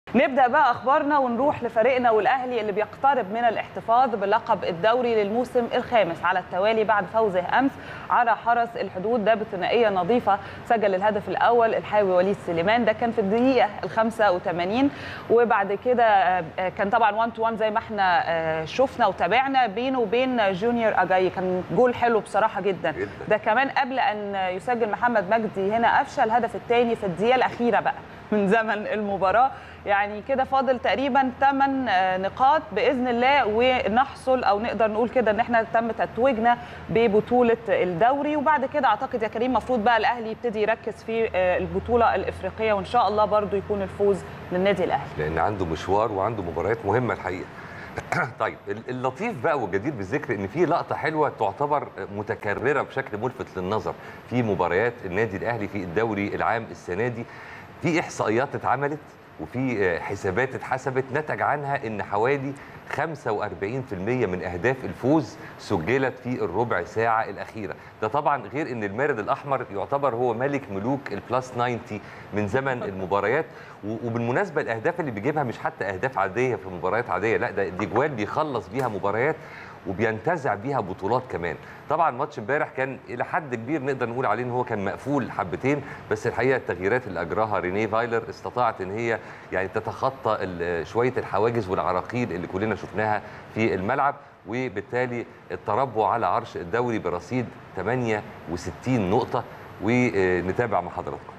نبدا بقى اخبارنا ونروح لفريقنا والاهلي اللي بيقترب من الاحتفاظ بلقب الدوري للموسم الخامس على التوالي بعد فوزه امس على حرس الحدود ده بثنائيه نظيفه سجل الهدف الاول الحاوي وليد سليمان ده كان في الدقيقه ال 85 وبعد كده كان طبعا 1 تو 1 زي ما احنا شفنا وتابعنا بينه وبين جونيور اجاي كان جول حلو بصراحه جدا جداً. ده كمان قبل ان يسجل محمد مجدي هنا قفشه الهدف الثاني في الدقيقه الاخيره بقى من زمن المباراه يعني كده فاضل تقريبا 8 نقاط باذن الله ونحصل او نقدر نقول كده ان احنا تم تتويجنا ببطوله الدوري وبعد كده اعتقد يا كريم المفروض بقى الاهلي يبتدي يركز في البطوله الافريقيه وان شاء الله برضو يكون الفوز للنادي الاهلي لان عنده مشوار وعنده مباريات مهمه الحقيقه طيب اللطيف بقى والجدير بالذكر ان في لقطه حلوه تعتبر متكرره بشكل ملفت للنظر في مباريات النادي الاهلي في الدوري العام السنه دي في احصائيات اتعملت وفي حسابات اتحسبت نتج عنها ان حوالي 45% من اهداف الفوز سجلت في الربع ساعه الاخيره ده طبعا غير ان المارد الاحمر يعتبر هو ملك ملوك البلس 90 من زمن المباريات وبالمناسبه الاهداف اللي بيجيبها مش حتى اهداف عاديه في مباريات عاديه لا ده دي جوال بيخلص بيها مباريات وبينتزع بيها بطولات كمان طبعا ماتش امبارح كان الى حد كبير نقدر نقول عليه ان هو كان مقفول حبتين بس الحقيقه التغييرات اللي اجراها رينيه فايلر استطاعت ان هي يعني تتخطى شويه الحواجز والعراقيل اللي كلنا شفناها في الملعب وبالتالي التربع على عرش الدوري برصيد 68 نقطه ونتابع مع حضراتكم